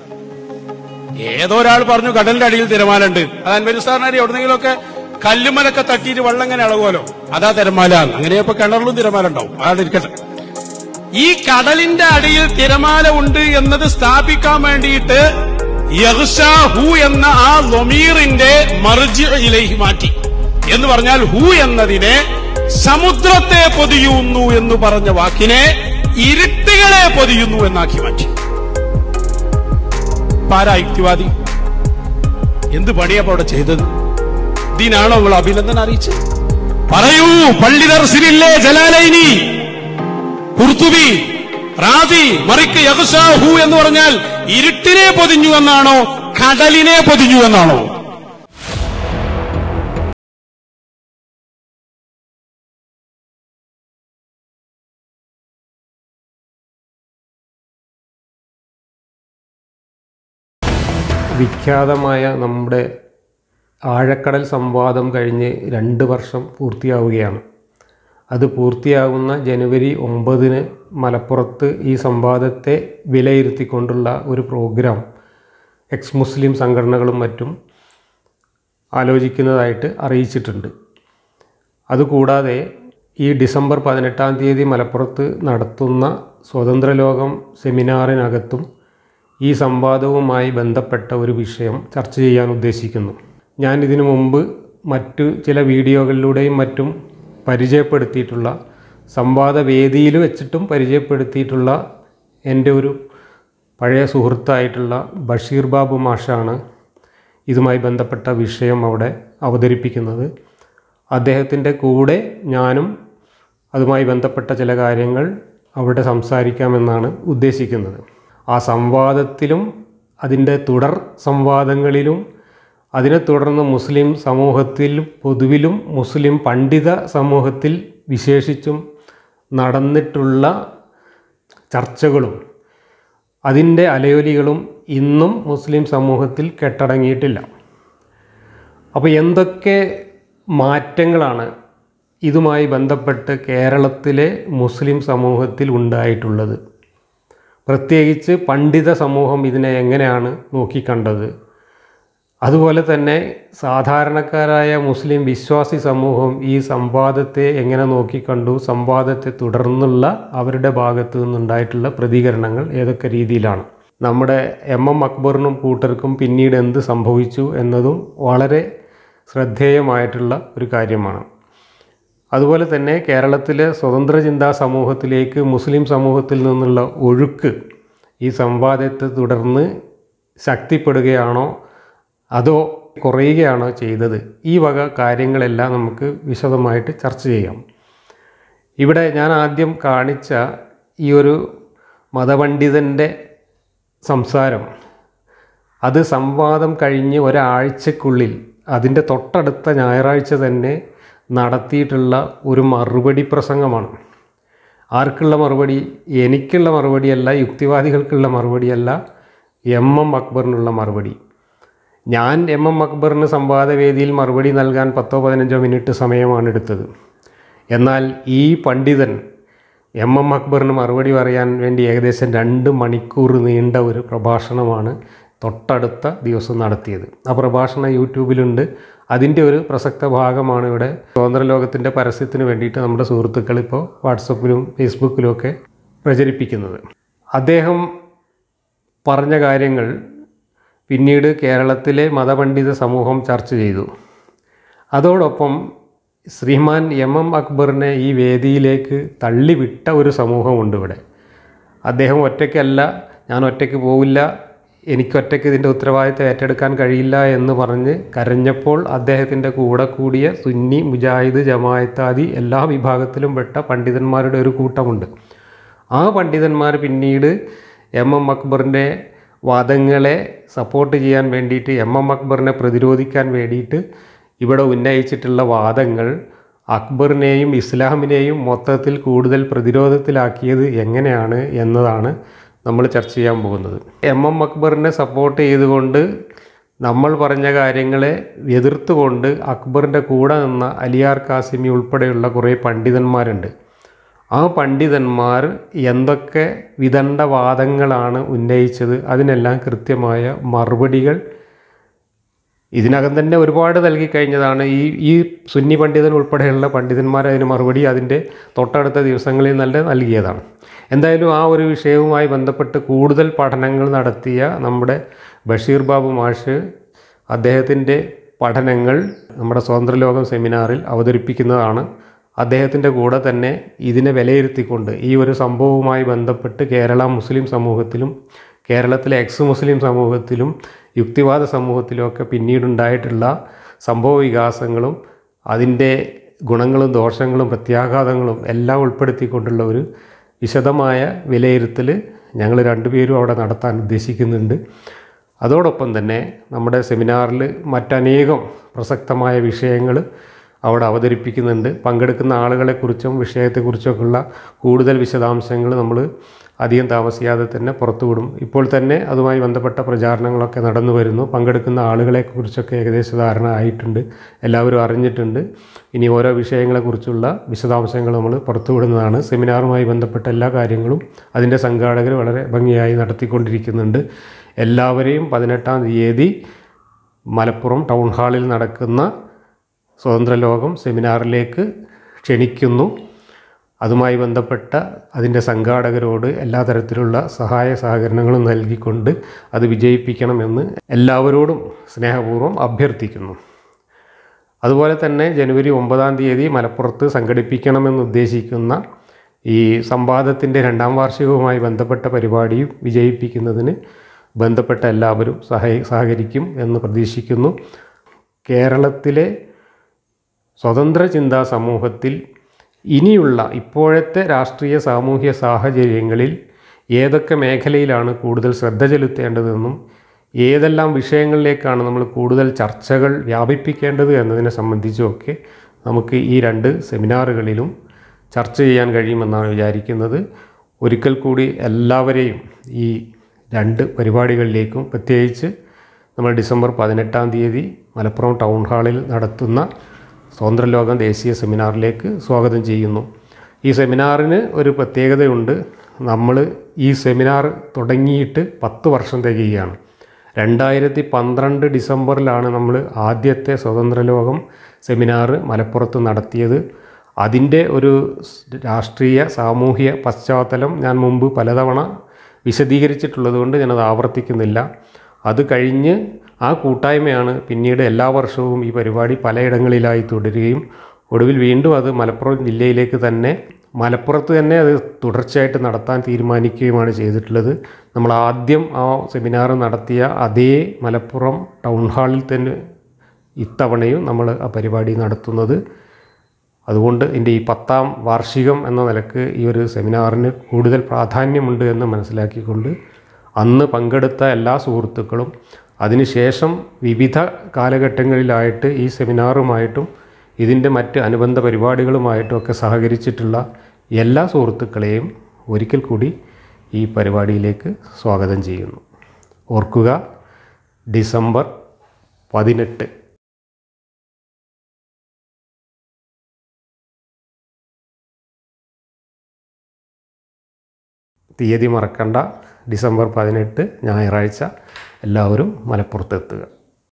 ഏതോ ഒരാൾ പറഞ്ഞു കടലിന്റെ അടിയിൽ തിരമാല ഉണ്ട് അത് അൻവരി സാറിനാരി എവിടെന്നെങ്കിലുമൊക്കെ കല്ലുമലൊക്കെ തട്ടിയിട്ട് വെള്ളം ഇങ്ങനെ ഇളകുമല്ലോ അതാ തിരമാല അങ്ങനെ ഇപ്പൊ കിണറിലും തിരമാല ഉണ്ടാവും അതാതിരിക്കട്ടെ ഈ കടലിന്റെ അടിയിൽ തിരമാല ഉണ്ട് എന്നത് സ്ഥാപിക്കാൻ വേണ്ടിയിട്ട് യഹ്ഷാ ഹു എന്ന ആ ലൊമീറിന്റെ മർജി ഇലൈഹി മാറ്റി എന്ന് പറഞ്ഞാൽ ഹു എന്നതിനെ സമുദ്രത്തെ പൊതിയുന്നു എന്ന് പറഞ്ഞ വാക്കിനെ ഇരുട്ടുകളെ പൊതിയുന്നു എന്നാക്കി മാറ്റി പാരാ യുക്തിവാദി എന്ത് പണിയപ്പോ അവിടെ ചെയ്തത് ഇതിനാണോ നിങ്ങൾ അഭിനന്ദനം അറിയിച്ചത് പറയൂ പള്ളി ദർശനില്ലേ ജലാലൈനി കുർത്തുബി റാസി മറിക്ക് യഹ്ഷാഹു എന്ന് പറഞ്ഞാൽ ഇരുട്ടിനെ പൊതിഞ്ഞു എന്നാണോ കടലിനെ പൊതിഞ്ഞു എന്നാണോ വിഖ്യാതമായ നമ്മുടെ ആഴക്കടൽ സംവാദം കഴിഞ്ഞ് രണ്ട് വർഷം പൂർത്തിയാവുകയാണ് അത് പൂർത്തിയാകുന്ന ജനുവരി ഒമ്പതിന് മലപ്പുറത്ത് ഈ സംവാദത്തെ വിലയിരുത്തിക്കൊണ്ടുള്ള ഒരു പ്രോഗ്രാം എക്സ് മുസ്ലിം സംഘടനകളും മറ്റും ആലോചിക്കുന്നതായിട്ട് അറിയിച്ചിട്ടുണ്ട് അതുകൂടാതെ ഈ ഡിസംബർ പതിനെട്ടാം തീയതി മലപ്പുറത്ത് നടത്തുന്ന സ്വതന്ത്ര ലോകം സെമിനാറിനകത്തും ഈ സംവാദവുമായി ബന്ധപ്പെട്ട ഒരു വിഷയം ചർച്ച ചെയ്യാൻ ഉദ്ദേശിക്കുന്നു ഞാൻ ഇതിനു മുമ്പ് മറ്റു ചില വീഡിയോകളിലൂടെയും മറ്റും പരിചയപ്പെടുത്തിയിട്ടുള്ള സംവാദ വേദിയിൽ വെച്ചിട്ടും പരിചയപ്പെടുത്തിയിട്ടുള്ള എൻ്റെ ഒരു പഴയ സുഹൃത്തായിട്ടുള്ള ബഷീർ ബാബു മാഷാണ് ഇതുമായി ബന്ധപ്പെട്ട വിഷയം അവിടെ അവതരിപ്പിക്കുന്നത് അദ്ദേഹത്തിൻ്റെ കൂടെ ഞാനും അതുമായി ബന്ധപ്പെട്ട ചില കാര്യങ്ങൾ അവിടെ സംസാരിക്കാമെന്നാണ് ഉദ്ദേശിക്കുന്നത് ആ സംവാദത്തിലും അതിൻ്റെ തുടർ സംവാദങ്ങളിലും അതിനെ തുടർന്ന് മുസ്ലിം സമൂഹത്തിൽ പൊതുവിലും മുസ്ലിം പണ്ഡിത സമൂഹത്തിൽ വിശേഷിച്ചും നടന്നിട്ടുള്ള ചർച്ചകളും അതിൻ്റെ അലയൊലികളും ഇന്നും മുസ്ലിം സമൂഹത്തിൽ കെട്ടടങ്ങിയിട്ടില്ല അപ്പോൾ എന്തൊക്കെ മാറ്റങ്ങളാണ് ഇതുമായി ബന്ധപ്പെട്ട് കേരളത്തിലെ മുസ്ലിം സമൂഹത്തിൽ ഉണ്ടായിട്ടുള്ളത് പ്രത്യേകിച്ച് പണ്ഡിത സമൂഹം ഇതിനെ എങ്ങനെയാണ് നോക്കിക്കണ്ടത് അതുപോലെ തന്നെ സാധാരണക്കാരായ മുസ്ലിം വിശ്വാസി സമൂഹം ഈ സംവാദത്തെ എങ്ങനെ നോക്കിക്കണ്ടു സംവാദത്തെ തുടർന്നുള്ള അവരുടെ ഭാഗത്തു നിന്നുണ്ടായിട്ടുള്ള പ്രതികരണങ്ങൾ ഏതൊക്കെ രീതിയിലാണ് നമ്മുടെ എം എം അക്ബറിനും കൂട്ടർക്കും പിന്നീട് എന്ത് സംഭവിച്ചു എന്നതും വളരെ ശ്രദ്ധേയമായിട്ടുള്ള ഒരു കാര്യമാണ് അതുപോലെ തന്നെ കേരളത്തിലെ സ്വതന്ത്ര ചിന്താ സമൂഹത്തിലേക്ക് മുസ്ലിം സമൂഹത്തിൽ നിന്നുള്ള ഒഴുക്ക് ഈ സംവാദത്തെ തുടർന്ന് ശക്തിപ്പെടുകയാണോ അതോ കുറയുകയാണോ ചെയ്തത് ഈ വക കാര്യങ്ങളെല്ലാം നമുക്ക് വിശദമായിട്ട് ചർച്ച ചെയ്യാം ഇവിടെ ഞാൻ ആദ്യം കാണിച്ച ഈ ഒരു മതപണ്ഡിതൻ്റെ സംസാരം അത് സംവാദം കഴിഞ്ഞ് ഒരാഴ്ചക്കുള്ളിൽ അതിൻ്റെ തൊട്ടടുത്ത ഞായറാഴ്ച തന്നെ നടത്തിയിട്ടുള്ള ഒരു മറുപടി പ്രസംഗമാണ് ആർക്കുള്ള മറുപടി എനിക്കുള്ള മറുപടിയല്ല യുക്തിവാദികൾക്കുള്ള മറുപടിയല്ല എം എം അക്ബറിനുള്ള മറുപടി ഞാൻ എം എം അക്ബറിന് സംവാദവേദിയിൽ മറുപടി നൽകാൻ പത്തോ പതിനഞ്ചോ മിനിറ്റ് സമയമാണ് എടുത്തത് എന്നാൽ ഈ പണ്ഡിതൻ എം എം അക്ബറിന് മറുപടി പറയാൻ വേണ്ടി ഏകദേശം രണ്ട് മണിക്കൂർ നീണ്ട ഒരു പ്രഭാഷണമാണ് തൊട്ടടുത്ത ദിവസം നടത്തിയത് ആ പ്രഭാഷണം യൂട്യൂബിലുണ്ട് അതിൻ്റെ ഒരു പ്രസക്ത ഭാഗമാണ് ഇവിടെ സ്വതന്ത്ര ലോകത്തിൻ്റെ പരസ്യത്തിന് വേണ്ടിയിട്ട് നമ്മുടെ സുഹൃത്തുക്കൾ ഇപ്പോൾ വാട്സപ്പിലും ഫേസ്ബുക്കിലും ഒക്കെ പ്രചരിപ്പിക്കുന്നത് അദ്ദേഹം പറഞ്ഞ കാര്യങ്ങൾ പിന്നീട് കേരളത്തിലെ മതപണ്ഡിത സമൂഹം ചർച്ച ചെയ്തു അതോടൊപ്പം ശ്രീമാൻ എം എം അക്ബറിനെ ഈ വേദിയിലേക്ക് തള്ളിവിട്ട ഒരു സമൂഹമുണ്ട് ഇവിടെ അദ്ദേഹം ഒറ്റയ്ക്കല്ല ഞാൻ ഒറ്റയ്ക്ക് പോവില്ല എനിക്കൊറ്റയ്ക്ക് ഇതിൻ്റെ ഉത്തരവാദിത്തം ഏറ്റെടുക്കാൻ കഴിയില്ല എന്ന് പറഞ്ഞ് കരഞ്ഞപ്പോൾ അദ്ദേഹത്തിൻ്റെ കൂടെ കൂടിയ സുന്നി മുജാഹിദ് ജമായത്താദി എല്ലാ വിഭാഗത്തിലും പെട്ട പണ്ഡിതന്മാരുടെ ഒരു കൂട്ടമുണ്ട് ആ പണ്ഡിതന്മാർ പിന്നീട് എം എം അക്ബറിൻ്റെ വാദങ്ങളെ സപ്പോർട്ട് ചെയ്യാൻ വേണ്ടിയിട്ട് എം എം അക്ബറിനെ പ്രതിരോധിക്കാൻ വേണ്ടിയിട്ട് ഇവിടെ ഉന്നയിച്ചിട്ടുള്ള വാദങ്ങൾ അക്ബറിനെയും ഇസ്ലാമിനെയും മൊത്തത്തിൽ കൂടുതൽ പ്രതിരോധത്തിലാക്കിയത് എങ്ങനെയാണ് എന്നതാണ് നമ്മൾ ചർച്ച ചെയ്യാൻ പോകുന്നത് എം എം അക്ബറിനെ സപ്പോർട്ട് ചെയ്തുകൊണ്ട് നമ്മൾ പറഞ്ഞ കാര്യങ്ങളെ എതിർത്തുകൊണ്ട് അക്ബറിൻ്റെ കൂടെ നിന്ന അലിയാർ കാസിമി ഉൾപ്പെടെയുള്ള കുറേ പണ്ഡിതന്മാരുണ്ട് ആ പണ്ഡിതന്മാർ എന്തൊക്കെ വിദണ്ഡവാദങ്ങളാണ് ഉന്നയിച്ചത് അതിനെല്ലാം കൃത്യമായ മറുപടികൾ ഇതിനകം തന്നെ ഒരുപാട് നൽകി കഴിഞ്ഞതാണ് ഈ ഈ സുന്നി പണ്ഡിതൻ ഉൾപ്പെടെയുള്ള പണ്ഡിതന്മാർ അതിന് മറുപടി അതിൻ്റെ തൊട്ടടുത്ത ദിവസങ്ങളിൽ നല്ല നൽകിയതാണ് എന്തായാലും ആ ഒരു വിഷയവുമായി ബന്ധപ്പെട്ട് കൂടുതൽ പഠനങ്ങൾ നടത്തിയ നമ്മുടെ ബഷീർ ബാബു മാഷ് അദ്ദേഹത്തിൻ്റെ പഠനങ്ങൾ നമ്മുടെ സ്വതന്ത്രലോകം സെമിനാറിൽ അവതരിപ്പിക്കുന്നതാണ് അദ്ദേഹത്തിൻ്റെ കൂടെ തന്നെ ഇതിനെ വിലയിരുത്തിക്കൊണ്ട് ഈ ഒരു സംഭവവുമായി ബന്ധപ്പെട്ട് കേരള മുസ്ലിം സമൂഹത്തിലും കേരളത്തിലെ എക്സ് മുസ്ലിം സമൂഹത്തിലും യുക്തിവാദ സമൂഹത്തിലുമൊക്കെ പിന്നീടുണ്ടായിട്ടുള്ള സംഭവ വികാസങ്ങളും അതിൻ്റെ ഗുണങ്ങളും ദോഷങ്ങളും പ്രത്യാഘാതങ്ങളും എല്ലാം ഉൾപ്പെടുത്തിക്കൊണ്ടുള്ള ഒരു വിശദമായ വിലയിരുത്തൽ ഞങ്ങൾ രണ്ടുപേരും അവിടെ നടത്താൻ ഉദ്ദേശിക്കുന്നുണ്ട് അതോടൊപ്പം തന്നെ നമ്മുടെ സെമിനാറിൽ മറ്റനേകം പ്രസക്തമായ വിഷയങ്ങൾ അവിടെ അവതരിപ്പിക്കുന്നുണ്ട് പങ്കെടുക്കുന്ന ആളുകളെക്കുറിച്ചും വിഷയത്തെക്കുറിച്ചൊക്കെയുള്ള കൂടുതൽ വിശദാംശങ്ങൾ നമ്മൾ അധികം താമസിയാതെ തന്നെ പുറത്തുവിടും ഇപ്പോൾ തന്നെ അതുമായി ബന്ധപ്പെട്ട പ്രചാരണങ്ങളൊക്കെ നടന്നു വരുന്നു പങ്കെടുക്കുന്ന ആളുകളെക്കുറിച്ചൊക്കെ ഏകദേശ ധാരണ ആയിട്ടുണ്ട് എല്ലാവരും അറിഞ്ഞിട്ടുണ്ട് ഇനി ഓരോ വിഷയങ്ങളെക്കുറിച്ചുള്ള വിശദാംശങ്ങൾ നമ്മൾ പുറത്തുവിടുന്നതാണ് സെമിനാറുമായി ബന്ധപ്പെട്ട എല്ലാ കാര്യങ്ങളും അതിൻ്റെ സംഘാടകർ വളരെ ഭംഗിയായി നടത്തിക്കൊണ്ടിരിക്കുന്നുണ്ട് എല്ലാവരെയും പതിനെട്ടാം തീയതി മലപ്പുറം ടൗൺ ഹാളിൽ നടക്കുന്ന സ്വതന്ത്ര ലോകം സെമിനാറിലേക്ക് ക്ഷണിക്കുന്നു അതുമായി ബന്ധപ്പെട്ട അതിൻ്റെ സംഘാടകരോട് എല്ലാ തരത്തിലുള്ള സഹായ സഹകരണങ്ങളും നൽകിക്കൊണ്ട് അത് വിജയിപ്പിക്കണമെന്ന് എല്ലാവരോടും സ്നേഹപൂർവ്വം അഭ്യർത്ഥിക്കുന്നു അതുപോലെ തന്നെ ജനുവരി ഒമ്പതാം തീയതി മലപ്പുറത്ത് സംഘടിപ്പിക്കണമെന്ന് ഉദ്ദേശിക്കുന്ന ഈ സംവാദത്തിൻ്റെ രണ്ടാം വാർഷികവുമായി ബന്ധപ്പെട്ട പരിപാടിയും വിജയിപ്പിക്കുന്നതിന് ബന്ധപ്പെട്ട എല്ലാവരും സഹ സഹകരിക്കും എന്ന് പ്രതീക്ഷിക്കുന്നു കേരളത്തിലെ സ്വതന്ത്ര ചിന്താ സമൂഹത്തിൽ ഇനിയുള്ള ഇപ്പോഴത്തെ രാഷ്ട്രീയ സാമൂഹ്യ സാഹചര്യങ്ങളിൽ ഏതൊക്കെ മേഖലയിലാണ് കൂടുതൽ ശ്രദ്ധ ചെലുത്തേണ്ടതെന്നും ഏതെല്ലാം വിഷയങ്ങളിലേക്കാണ് നമ്മൾ കൂടുതൽ ചർച്ചകൾ വ്യാപിപ്പിക്കേണ്ടത് എന്നതിനെ സംബന്ധിച്ചുമൊക്കെ നമുക്ക് ഈ രണ്ട് സെമിനാറുകളിലും ചർച്ച ചെയ്യാൻ കഴിയുമെന്നാണ് വിചാരിക്കുന്നത് ഒരിക്കൽ കൂടി എല്ലാവരെയും ഈ രണ്ട് പരിപാടികളിലേക്കും പ്രത്യേകിച്ച് നമ്മൾ ഡിസംബർ പതിനെട്ടാം തീയതി മലപ്പുറം ടൗൺ ഹാളിൽ നടത്തുന്ന സ്വതന്ത്രലോകം ദേശീയ സെമിനാറിലേക്ക് സ്വാഗതം ചെയ്യുന്നു ഈ സെമിനാറിന് ഒരു പ്രത്യേകതയുണ്ട് നമ്മൾ ഈ സെമിനാർ തുടങ്ങിയിട്ട് പത്ത് വർഷം തികയുകയാണ് രണ്ടായിരത്തി പന്ത്രണ്ട് ഡിസംബറിലാണ് നമ്മൾ ആദ്യത്തെ സ്വതന്ത്രലോകം സെമിനാർ മലപ്പുറത്ത് നടത്തിയത് അതിൻ്റെ ഒരു രാഷ്ട്രീയ സാമൂഹ്യ പശ്ചാത്തലം ഞാൻ മുമ്പ് പലതവണ വിശദീകരിച്ചിട്ടുള്ളത് കൊണ്ട് ഞാനത് ആവർത്തിക്കുന്നില്ല അത് കഴിഞ്ഞ് ആ കൂട്ടായ്മയാണ് പിന്നീട് എല്ലാ വർഷവും ഈ പരിപാടി പലയിടങ്ങളിലായി തുടരുകയും ഒടുവിൽ വീണ്ടും അത് മലപ്പുറം ജില്ലയിലേക്ക് തന്നെ മലപ്പുറത്ത് തന്നെ അത് തുടർച്ചയായിട്ട് നടത്താൻ തീരുമാനിക്കുകയുമാണ് ചെയ്തിട്ടുള്ളത് നമ്മൾ ആദ്യം ആ സെമിനാർ നടത്തിയ അതേ മലപ്പുറം ടൗൺ ഹാളിൽ തന്നെ ഇത്തവണയും നമ്മൾ ആ പരിപാടി നടത്തുന്നത് അതുകൊണ്ട് എൻ്റെ ഈ പത്താം വാർഷികം എന്ന നിലക്ക് ഈ ഒരു സെമിനാറിന് കൂടുതൽ പ്രാധാന്യമുണ്ട് എന്ന് മനസ്സിലാക്കിക്കൊണ്ട് അന്ന് പങ്കെടുത്ത എല്ലാ സുഹൃത്തുക്കളും അതിനുശേഷം വിവിധ കാലഘട്ടങ്ങളിലായിട്ട് ഈ സെമിനാറുമായിട്ടും ഇതിൻ്റെ മറ്റ് അനുബന്ധ പരിപാടികളുമായിട്ടും ഒക്കെ സഹകരിച്ചിട്ടുള്ള എല്ലാ സുഹൃത്തുക്കളെയും ഒരിക്കൽ കൂടി ഈ പരിപാടിയിലേക്ക് സ്വാഗതം ചെയ്യുന്നു ഓർക്കുക ഡിസംബർ പതിനെട്ട് തീയതി മറക്കണ്ട ഡിസംബർ പതിനെട്ട് ഞായറാഴ്ച എല്ലാവരും മലപ്പുറത്തെത്തുക